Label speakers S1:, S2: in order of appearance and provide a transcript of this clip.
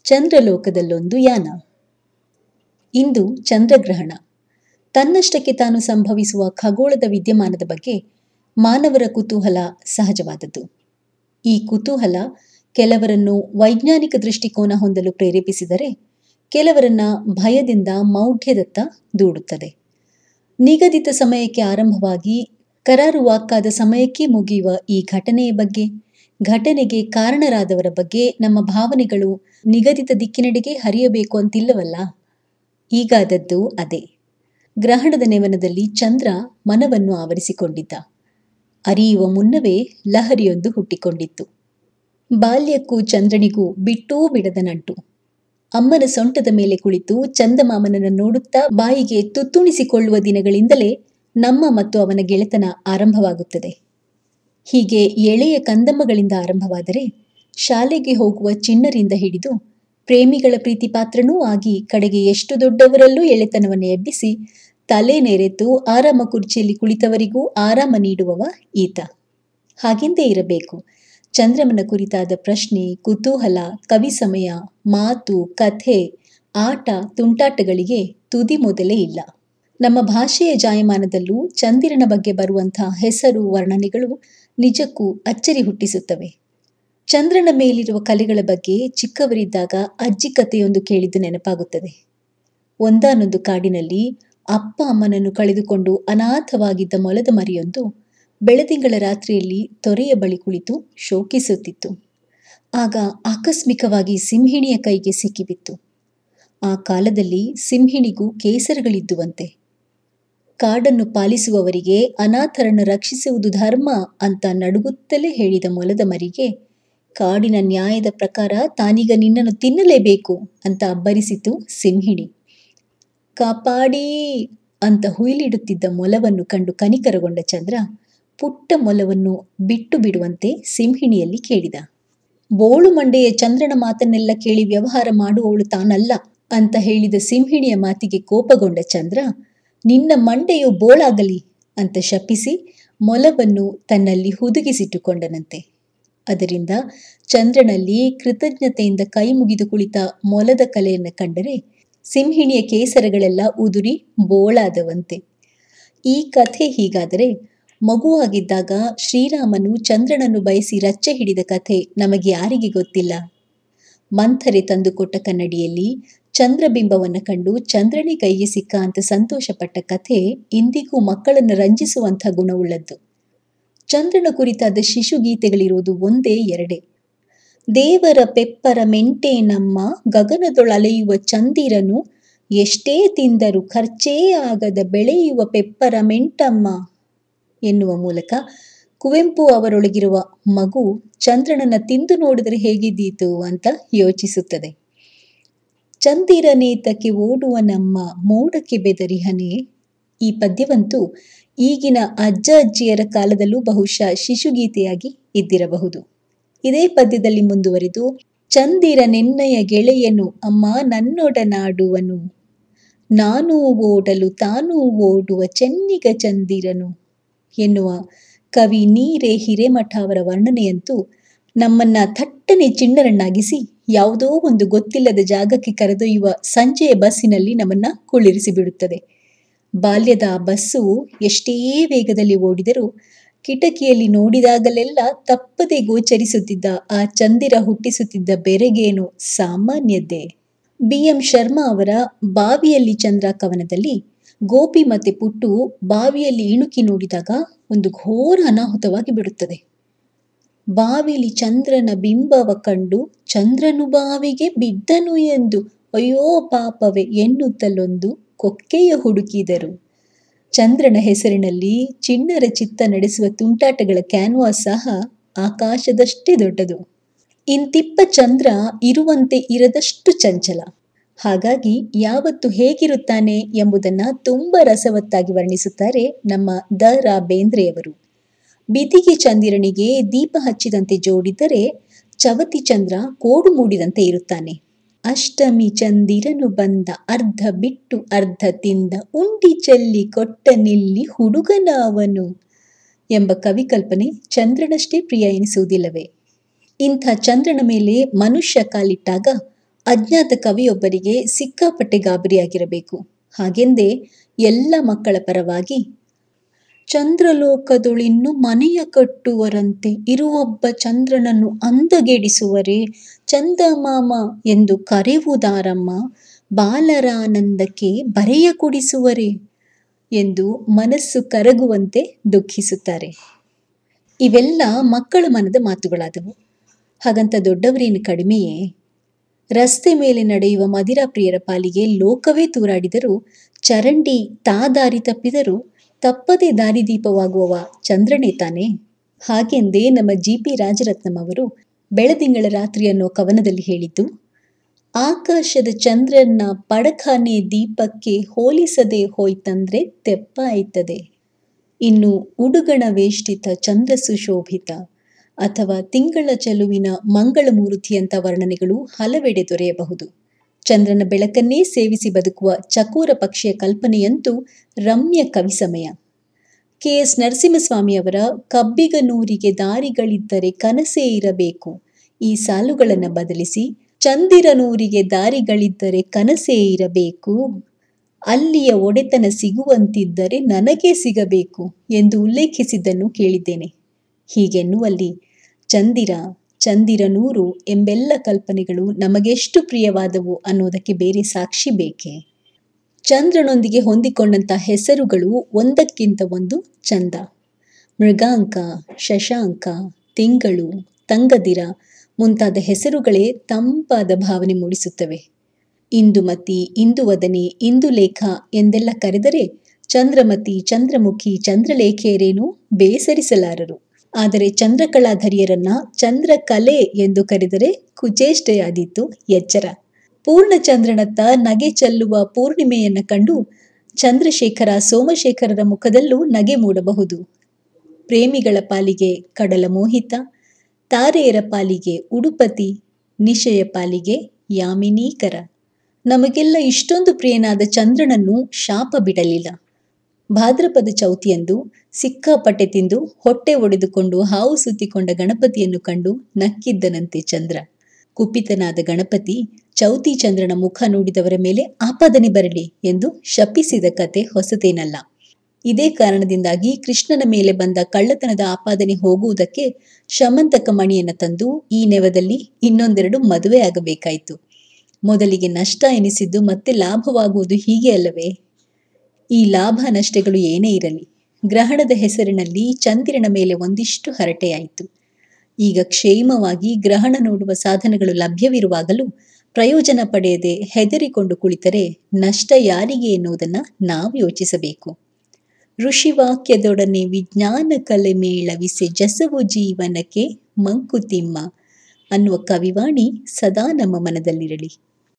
S1: ಚಂದ್ರಲೋಕದಲ್ಲೊಂದು ಯಾನ ಇಂದು ಚಂದ್ರಗ್ರಹಣ ತನ್ನಷ್ಟಕ್ಕೆ ತಾನು ಸಂಭವಿಸುವ ಖಗೋಳದ ವಿದ್ಯಮಾನದ ಬಗ್ಗೆ ಮಾನವರ ಕುತೂಹಲ ಸಹಜವಾದದ್ದು ಈ ಕುತೂಹಲ ಕೆಲವರನ್ನು ವೈಜ್ಞಾನಿಕ ದೃಷ್ಟಿಕೋನ ಹೊಂದಲು ಪ್ರೇರೇಪಿಸಿದರೆ ಕೆಲವರನ್ನ ಭಯದಿಂದ ಮೌಢ್ಯದತ್ತ ದೂಡುತ್ತದೆ ನಿಗದಿತ ಸಮಯಕ್ಕೆ ಆರಂಭವಾಗಿ ಕರಾರುವಾಕ್ಕಾದ ಸಮಯಕ್ಕೆ ಮುಗಿಯುವ ಈ ಘಟನೆಯ ಬಗ್ಗೆ ಘಟನೆಗೆ ಕಾರಣರಾದವರ ಬಗ್ಗೆ ನಮ್ಮ ಭಾವನೆಗಳು ನಿಗದಿತ ದಿಕ್ಕಿನೆಡೆಗೆ ಹರಿಯಬೇಕು ಅಂತಿಲ್ಲವಲ್ಲ ಈಗಾದದ್ದು ಅದೇ ಗ್ರಹಣದ ನೆವನದಲ್ಲಿ ಚಂದ್ರ ಮನವನ್ನು ಆವರಿಸಿಕೊಂಡಿದ್ದ ಅರಿಯುವ ಮುನ್ನವೇ ಲಹರಿಯೊಂದು ಹುಟ್ಟಿಕೊಂಡಿತ್ತು ಬಾಲ್ಯಕ್ಕೂ ಚಂದ್ರನಿಗೂ ಬಿಟ್ಟೂ ಬಿಡದ ನಂಟು ಅಮ್ಮನ ಸೊಂಟದ ಮೇಲೆ ಕುಳಿತು ಚಂದಮಾಮನನ್ನು ನೋಡುತ್ತಾ ಬಾಯಿಗೆ ತುತ್ತುಣಿಸಿಕೊಳ್ಳುವ ದಿನಗಳಿಂದಲೇ ನಮ್ಮ ಮತ್ತು ಅವನ ಗೆಳೆತನ ಆರಂಭವಾಗುತ್ತದೆ ಹೀಗೆ ಎಳೆಯ ಕಂದಮ್ಮಗಳಿಂದ ಆರಂಭವಾದರೆ ಶಾಲೆಗೆ ಹೋಗುವ ಚಿಣ್ಣರಿಂದ ಹಿಡಿದು ಪ್ರೇಮಿಗಳ ಪ್ರೀತಿ ಪಾತ್ರನೂ ಆಗಿ ಕಡೆಗೆ ಎಷ್ಟು ದೊಡ್ಡವರಲ್ಲೂ ಎಳೆತನವನ್ನು ಎಬ್ಬಿಸಿ ತಲೆ ನೆರೆತು ಆರಾಮ ಕುರ್ಚಿಯಲ್ಲಿ ಕುಳಿತವರಿಗೂ ಆರಾಮ ನೀಡುವವ ಈತ ಹಾಗೆಂದೇ ಇರಬೇಕು ಚಂದ್ರಮನ ಕುರಿತಾದ ಪ್ರಶ್ನೆ ಕುತೂಹಲ ಕವಿ ಸಮಯ ಮಾತು ಕಥೆ ಆಟ ತುಂಟಾಟಗಳಿಗೆ ತುದಿ ಮೊದಲೇ ಇಲ್ಲ ನಮ್ಮ ಭಾಷೆಯ ಜಾಯಮಾನದಲ್ಲೂ ಚಂದಿರನ ಬಗ್ಗೆ ಬರುವಂತಹ ಹೆಸರು ವರ್ಣನೆಗಳು ನಿಜಕ್ಕೂ ಅಚ್ಚರಿ ಹುಟ್ಟಿಸುತ್ತವೆ ಚಂದ್ರನ ಮೇಲಿರುವ ಕಲೆಗಳ ಬಗ್ಗೆ ಚಿಕ್ಕವರಿದ್ದಾಗ ಅಜ್ಜಿ ಕಥೆಯೊಂದು ಕೇಳಿದ್ದು ನೆನಪಾಗುತ್ತದೆ ಒಂದಾನೊಂದು ಕಾಡಿನಲ್ಲಿ ಅಪ್ಪ ಅಮ್ಮನನ್ನು ಕಳೆದುಕೊಂಡು ಅನಾಥವಾಗಿದ್ದ ಮೊಲದ ಮರಿಯೊಂದು ಬೆಳದಿಂಗಳ ರಾತ್ರಿಯಲ್ಲಿ ತೊರೆಯ ಬಳಿ ಕುಳಿತು ಶೋಕಿಸುತ್ತಿತ್ತು ಆಗ ಆಕಸ್ಮಿಕವಾಗಿ ಸಿಂಹಿಣಿಯ ಕೈಗೆ ಸಿಕ್ಕಿಬಿತ್ತು ಆ ಕಾಲದಲ್ಲಿ ಸಿಂಹಿಣಿಗೂ ಕೇಸರಗಳಿದ್ದುವಂತೆ ಕಾಡನ್ನು ಪಾಲಿಸುವವರಿಗೆ ಅನಾಥರನ್ನು ರಕ್ಷಿಸುವುದು ಧರ್ಮ ಅಂತ ನಡುಗುತ್ತಲೇ ಹೇಳಿದ ಮೊಲದ ಮರಿಗೆ ಕಾಡಿನ ನ್ಯಾಯದ ಪ್ರಕಾರ ತಾನೀಗ ನಿನ್ನನ್ನು ತಿನ್ನಲೇಬೇಕು ಅಂತ ಅಬ್ಬರಿಸಿತು ಸಿಂಹಿಣಿ ಕಾಪಾಡಿ ಅಂತ ಹುಯಿಲಿಡುತ್ತಿದ್ದ ಮೊಲವನ್ನು ಕಂಡು ಕನಿಕರಗೊಂಡ ಚಂದ್ರ ಪುಟ್ಟ ಮೊಲವನ್ನು ಬಿಟ್ಟು ಬಿಡುವಂತೆ ಸಿಂಹಿಣಿಯಲ್ಲಿ ಕೇಳಿದ ಬೋಳು ಮಂಡೆಯ ಚಂದ್ರನ ಮಾತನ್ನೆಲ್ಲ ಕೇಳಿ ವ್ಯವಹಾರ ಮಾಡುವವಳು ತಾನಲ್ಲ ಅಂತ ಹೇಳಿದ ಸಿಂಹಿಣಿಯ ಮಾತಿಗೆ ಕೋಪಗೊಂಡ ಚಂದ್ರ ನಿನ್ನ ಮಂಡೆಯು ಬೋಳಾಗಲಿ ಅಂತ ಶಪಿಸಿ ಮೊಲವನ್ನು ತನ್ನಲ್ಲಿ ಹುದುಗಿಸಿಟ್ಟುಕೊಂಡನಂತೆ ಅದರಿಂದ ಚಂದ್ರನಲ್ಲಿ ಕೃತಜ್ಞತೆಯಿಂದ ಕೈ ಮುಗಿದು ಕುಳಿತ ಮೊಲದ ಕಲೆಯನ್ನು ಕಂಡರೆ ಸಿಂಹಿಣಿಯ ಕೇಸರಗಳೆಲ್ಲ ಉದುರಿ ಬೋಳಾದವಂತೆ ಈ ಕಥೆ ಹೀಗಾದರೆ ಮಗುವಾಗಿದ್ದಾಗ ಶ್ರೀರಾಮನು ಚಂದ್ರನನ್ನು ಬಯಸಿ ರಚ್ಚೆ ಹಿಡಿದ ಕಥೆ ನಮಗೆ ಯಾರಿಗೆ ಗೊತ್ತಿಲ್ಲ ಮಂಥರೆ ತಂದುಕೊಟ್ಟ ಕನ್ನಡಿಯಲ್ಲಿ ಚಂದ್ರಬಿಂಬವನ್ನು ಕಂಡು ಚಂದ್ರನೇ ಕೈಗೆ ಸಿಕ್ಕ ಅಂತ ಸಂತೋಷಪಟ್ಟ ಕಥೆ ಇಂದಿಗೂ ಮಕ್ಕಳನ್ನು ರಂಜಿಸುವಂಥ ಗುಣವುಳ್ಳದ್ದು ಚಂದ್ರನ ಕುರಿತಾದ ಶಿಶುಗೀತೆಗಳಿರುವುದು ಒಂದೇ ಎರಡೇ ದೇವರ ಪೆಪ್ಪರ ಮೆಂಟೆ ನಮ್ಮ ಗಗನದೊಳಲೆಯುವ ಚಂದಿರನು ಎಷ್ಟೇ ತಿಂದರೂ ಖರ್ಚೇ ಆಗದ ಬೆಳೆಯುವ ಪೆಪ್ಪರ ಮೆಂಟಮ್ಮ ಎನ್ನುವ ಮೂಲಕ ಕುವೆಂಪು ಅವರೊಳಗಿರುವ ಮಗು ಚಂದ್ರನನ್ನ ತಿಂದು ನೋಡಿದರೆ ಹೇಗಿದ್ದೀತು ಅಂತ ಯೋಚಿಸುತ್ತದೆ ಚಂದಿರನೇತಕ್ಕೆ ಓಡುವ ನಮ್ಮ ಮೋಡಕ್ಕೆ ಬೆದರಿಹನೆ ಈ ಪದ್ಯವಂತೂ ಈಗಿನ ಅಜ್ಜ ಅಜ್ಜಿಯರ ಕಾಲದಲ್ಲೂ ಬಹುಶಃ ಶಿಶುಗೀತೆಯಾಗಿ ಇದ್ದಿರಬಹುದು ಇದೇ ಪದ್ಯದಲ್ಲಿ ಮುಂದುವರಿದು ಚಂದಿರ ನೆನ್ನಯ ಗೆಳೆಯನು ಅಮ್ಮ ನನ್ನೊಡನಾಡುವನು ನಾನು ಓಡಲು ತಾನೂ ಓಡುವ ಚೆನ್ನಿಗ ಚಂದಿರನು ಎನ್ನುವ ಕವಿ ನೀರೇ ಹಿರೇಮಠ ಅವರ ವರ್ಣನೆಯಂತೂ ನಮ್ಮನ್ನ ಥಟ್ಟನೆ ಚಿಣ್ಣರನ್ನಾಗಿಸಿ ಯಾವುದೋ ಒಂದು ಗೊತ್ತಿಲ್ಲದ ಜಾಗಕ್ಕೆ ಕರೆದೊಯ್ಯುವ ಸಂಜೆಯ ಬಸ್ಸಿನಲ್ಲಿ ನಮ್ಮನ್ನ ಕುಳ್ಳಿರಿಸಿ ಬಿಡುತ್ತದೆ ಬಾಲ್ಯದ ಆ ಬಸ್ಸು ಎಷ್ಟೇ ವೇಗದಲ್ಲಿ ಓಡಿದರೂ ಕಿಟಕಿಯಲ್ಲಿ ನೋಡಿದಾಗಲೆಲ್ಲ ತಪ್ಪದೆ ಗೋಚರಿಸುತ್ತಿದ್ದ ಆ ಚಂದಿರ ಹುಟ್ಟಿಸುತ್ತಿದ್ದ ಬೆರೆಗೇನು ಸಾಮಾನ್ಯದ್ದೇ ಬಿ ಎಂ ಶರ್ಮಾ ಅವರ ಬಾವಿಯಲ್ಲಿ ಚಂದ್ರ ಕವನದಲ್ಲಿ ಗೋಪಿ ಮತ್ತೆ ಪುಟ್ಟು ಬಾವಿಯಲ್ಲಿ ಇಣುಕಿ ನೋಡಿದಾಗ ಒಂದು ಘೋರ ಅನಾಹುತವಾಗಿ ಬಿಡುತ್ತದೆ ಬಾವಿಲಿ ಚಂದ್ರನ ಬಿಂಬವ ಕಂಡು ಚಂದ್ರನು ಬಾವಿಗೆ ಬಿದ್ದನು ಎಂದು ಅಯ್ಯೋ ಪಾಪವೇ ಎನ್ನುತ್ತಲೊಂದು ಕೊಕ್ಕೆಯ ಹುಡುಕಿದರು ಚಂದ್ರನ ಹೆಸರಿನಲ್ಲಿ ಚಿಣ್ಣರ ಚಿತ್ತ ನಡೆಸುವ ತುಂಟಾಟಗಳ ಕ್ಯಾನ್ವಾಸ್ ಸಹ ಆಕಾಶದಷ್ಟೇ ದೊಡ್ಡದು ಇಂತಿಪ್ಪ ಚಂದ್ರ ಇರುವಂತೆ ಇರದಷ್ಟು ಚಂಚಲ ಹಾಗಾಗಿ ಯಾವತ್ತು ಹೇಗಿರುತ್ತಾನೆ ಎಂಬುದನ್ನ ತುಂಬ ರಸವತ್ತಾಗಿ ವರ್ಣಿಸುತ್ತಾರೆ ನಮ್ಮ ದ ರಾ ಬೇಂದ್ರೆಯವರು ಬಿದಿಗೆ ಚಂದಿರನಿಗೆ ದೀಪ ಹಚ್ಚಿದಂತೆ ಜೋಡಿದರೆ ಚವತಿ ಚಂದ್ರ ಕೋಡು ಮೂಡಿದಂತೆ ಇರುತ್ತಾನೆ ಅಷ್ಟಮಿ ಚಂದಿರನು ಬಂದ ಅರ್ಧ ಬಿಟ್ಟು ಅರ್ಧ ತಿಂದ ಉಂಡಿ ಚೆಲ್ಲಿ ಕೊಟ್ಟ ನಿಲ್ಲಿ ಹುಡುಗನ ಅವನು ಎಂಬ ಕವಿಕಲ್ಪನೆ ಚಂದ್ರನಷ್ಟೇ ಪ್ರಿಯ ಎನಿಸುವುದಿಲ್ಲವೇ ಇಂಥ ಚಂದ್ರನ ಮೇಲೆ ಮನುಷ್ಯ ಕಾಲಿಟ್ಟಾಗ ಅಜ್ಞಾತ ಕವಿಯೊಬ್ಬರಿಗೆ ಸಿಕ್ಕಾಪಟ್ಟೆ ಗಾಬರಿಯಾಗಿರಬೇಕು ಹಾಗೆಂದೇ ಎಲ್ಲ ಮಕ್ಕಳ ಪರವಾಗಿ ಚಂದ್ರಲೋಕದೊಳಿನ್ನು ಮನೆಯ ಕಟ್ಟುವರಂತೆ ಇರುವೊಬ್ಬ ಚಂದ್ರನನ್ನು ಅಂದಗೆಡಿಸುವರೆ ಚಂದಮಾಮ ಎಂದು ಕರೆವುದಾರಮ್ಮ ಬಾಲರಾನಂದಕ್ಕೆ ಬರೆಯ ಕೊಡಿಸುವರೆ ಎಂದು ಮನಸ್ಸು ಕರಗುವಂತೆ ದುಃಖಿಸುತ್ತಾರೆ ಇವೆಲ್ಲ ಮಕ್ಕಳ ಮನದ ಮಾತುಗಳಾದವು ಹಾಗಂತ ದೊಡ್ಡವರೇನು ಕಡಿಮೆಯೇ ರಸ್ತೆ ಮೇಲೆ ನಡೆಯುವ ಮದಿರಾಪ್ರಿಯರ ಪಾಲಿಗೆ ಲೋಕವೇ ತೂರಾಡಿದರೂ ಚರಂಡಿ ತಾ ದಾರಿ ತಪ್ಪಿದರೂ ತಪ್ಪದೆ ದಾರಿದೀಪವಾಗುವವ ಚಂದ್ರನೇ ತಾನೇ ಹಾಗೆಂದೇ ನಮ್ಮ ಜಿ ಪಿ ರಾಜರತ್ನಂ ಅವರು ಬೆಳದಿಂಗಳ ರಾತ್ರಿ ಅನ್ನೋ ಕವನದಲ್ಲಿ ಹೇಳಿದ್ದು ಆಕಾಶದ ಚಂದ್ರನ್ನ ಪಡಖಾನೆ ದೀಪಕ್ಕೆ ಹೋಲಿಸದೆ ಹೋಯ್ತಂದ್ರೆ ತೆಪ್ಪ ಆಯ್ತದೆ ಇನ್ನು ಉಡುಗಣ ವೇಷ್ಟಿತ ಚಂದ್ರ ಸುಶೋಭಿತ ಅಥವಾ ತಿಂಗಳ ಚಲುವಿನ ಮಂಗಳಮೂರ್ತಿಯಂಥ ವರ್ಣನೆಗಳು ಹಲವೆಡೆ ದೊರೆಯಬಹುದು ಚಂದ್ರನ ಬೆಳಕನ್ನೇ ಸೇವಿಸಿ ಬದುಕುವ ಚಕೋರ ಪಕ್ಷಿಯ ಕಲ್ಪನೆಯಂತೂ ರಮ್ಯ ಕವಿಸಮಯ ಕೆ ಎಸ್ ನರಸಿಂಹಸ್ವಾಮಿಯವರ ಕಬ್ಬಿಗನೂರಿಗೆ ದಾರಿಗಳಿದ್ದರೆ ಕನಸೇ ಇರಬೇಕು ಈ ಸಾಲುಗಳನ್ನು ಬದಲಿಸಿ ಚಂದಿರನೂರಿಗೆ ದಾರಿಗಳಿದ್ದರೆ ಕನಸೇ ಇರಬೇಕು ಅಲ್ಲಿಯ ಒಡೆತನ ಸಿಗುವಂತಿದ್ದರೆ ನನಗೇ ಸಿಗಬೇಕು ಎಂದು ಉಲ್ಲೇಖಿಸಿದ್ದನ್ನು ಕೇಳಿದ್ದೇನೆ ಹೀಗೆನ್ನುವಲ್ಲಿ ಚಂದಿರ ಚಂದಿರನೂರು ಎಂಬೆಲ್ಲ ಕಲ್ಪನೆಗಳು ನಮಗೆಷ್ಟು ಪ್ರಿಯವಾದವು ಅನ್ನೋದಕ್ಕೆ ಬೇರೆ ಸಾಕ್ಷಿ ಬೇಕೆ ಚಂದ್ರನೊಂದಿಗೆ ಹೊಂದಿಕೊಂಡಂಥ ಹೆಸರುಗಳು ಒಂದಕ್ಕಿಂತ ಒಂದು ಚಂದ ಮೃಗಾಂಕ ಶಶಾಂಕ ತಿಂಗಳು ತಂಗದಿರ ಮುಂತಾದ ಹೆಸರುಗಳೇ ತಂಪಾದ ಭಾವನೆ ಮೂಡಿಸುತ್ತವೆ ಇಂದುಮತಿ ಇಂದುವದನೆ ಇಂದುಲೇಖ ಎಂದೆಲ್ಲ ಕರೆದರೆ ಚಂದ್ರಮತಿ ಚಂದ್ರಮುಖಿ ಚಂದ್ರಲೇಖೆಯರೇನು ಬೇಸರಿಸಲಾರರು ಆದರೆ ಚಂದ್ರಕಲಾಧರಿಯರನ್ನ ಚಂದ್ರಕಲೆ ಎಂದು ಕರೆದರೆ ಕುಚೇಷ್ಟೆಯಾದೀತು ಎಚ್ಚರ ಪೂರ್ಣಚಂದ್ರನತ್ತ ನಗೆ ಚೆಲ್ಲುವ ಪೂರ್ಣಿಮೆಯನ್ನ ಕಂಡು ಚಂದ್ರಶೇಖರ ಸೋಮಶೇಖರರ ಮುಖದಲ್ಲೂ ನಗೆ ಮೂಡಬಹುದು ಪ್ರೇಮಿಗಳ ಪಾಲಿಗೆ ಕಡಲ ಮೋಹಿತ ತಾರೆಯರ ಪಾಲಿಗೆ ಉಡುಪತಿ ನಿಶಯ ಪಾಲಿಗೆ ಯಾಮಿನೀಕರ ನಮಗೆಲ್ಲ ಇಷ್ಟೊಂದು ಪ್ರಿಯನಾದ ಚಂದ್ರನನ್ನು ಶಾಪ ಬಿಡಲಿಲ್ಲ ಭಾದ್ರಪದ ಚೌತಿಯಂದು ಸಿಕ್ಕಾಪಟ್ಟೆ ತಿಂದು ಹೊಟ್ಟೆ ಒಡೆದುಕೊಂಡು ಹಾವು ಸುತ್ತಿಕೊಂಡ ಗಣಪತಿಯನ್ನು ಕಂಡು ನಕ್ಕಿದ್ದನಂತೆ ಚಂದ್ರ ಕುಪಿತನಾದ ಗಣಪತಿ ಚೌತಿ ಚಂದ್ರನ ಮುಖ ನೋಡಿದವರ ಮೇಲೆ ಆಪಾದನೆ ಬರಲಿ ಎಂದು ಶಪಿಸಿದ ಕತೆ ಹೊಸತೇನಲ್ಲ ಇದೇ ಕಾರಣದಿಂದಾಗಿ ಕೃಷ್ಣನ ಮೇಲೆ ಬಂದ ಕಳ್ಳತನದ ಆಪಾದನೆ ಹೋಗುವುದಕ್ಕೆ ಶಮಂತಕ ಮಣಿಯನ್ನು ತಂದು ಈ ನೆವದಲ್ಲಿ ಇನ್ನೊಂದೆರಡು ಮದುವೆ ಆಗಬೇಕಾಯಿತು ಮೊದಲಿಗೆ ನಷ್ಟ ಎನಿಸಿದ್ದು ಮತ್ತೆ ಲಾಭವಾಗುವುದು ಹೀಗೆ ಅಲ್ಲವೇ ಈ ಲಾಭ ನಷ್ಟಗಳು ಏನೇ ಇರಲಿ ಗ್ರಹಣದ ಹೆಸರಿನಲ್ಲಿ ಚಂದಿರನ ಮೇಲೆ ಒಂದಿಷ್ಟು ಹರಟೆಯಾಯಿತು ಈಗ ಕ್ಷೇಮವಾಗಿ ಗ್ರಹಣ ನೋಡುವ ಸಾಧನಗಳು ಲಭ್ಯವಿರುವಾಗಲೂ ಪ್ರಯೋಜನ ಪಡೆಯದೆ ಹೆದರಿಕೊಂಡು ಕುಳಿತರೆ ನಷ್ಟ ಯಾರಿಗೆ ಎನ್ನುವುದನ್ನು ನಾವು ಯೋಚಿಸಬೇಕು ಋಷಿವಾಕ್ಯದೊಡನೆ ವಿಜ್ಞಾನ ಕಲೆ ಮೇಳವಿಸಿ ಜಸವು ಜೀವನಕ್ಕೆ ಮಂಕುತಿಮ್ಮ ಅನ್ನುವ ಕವಿವಾಣಿ ಸದಾ ನಮ್ಮ ಮನದಲ್ಲಿರಲಿ